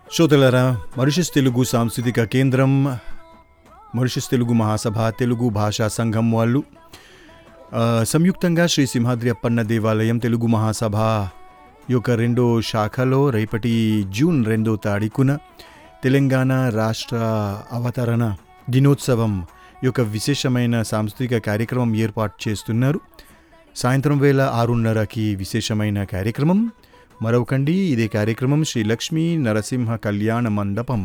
శ్రోతలరా Mauritius Telugu సాంస్కృతిక కేంద్రం Mauritius Telugu మహాసభ తెలుగు భాషా సంఘం వాళ్ళు ఆ, సంయుక్తంగా శ్రీ సింహాద్రి అప్పన్న దేవాలయం తెలుగు మహాసభ యొక్క రెండో శాఖలో రేపటి జూన్ రెండో తారీఖున తెలంగాణ రాష్ట్ర అవతరణ దినోత్సవం యొక్క విశేషమైన సాంస్కృతిక కార్యక్రమం ఏర్పాటు చేస్తున్నారు సాయంత్రం వేళ ఆరున్నరకి విశేషమైన కార్యక్రమం మరొకండి ఇదే కార్యక్రమం శ్రీ లక్ష్మీ నరసింహ కళ్యాణ మండపం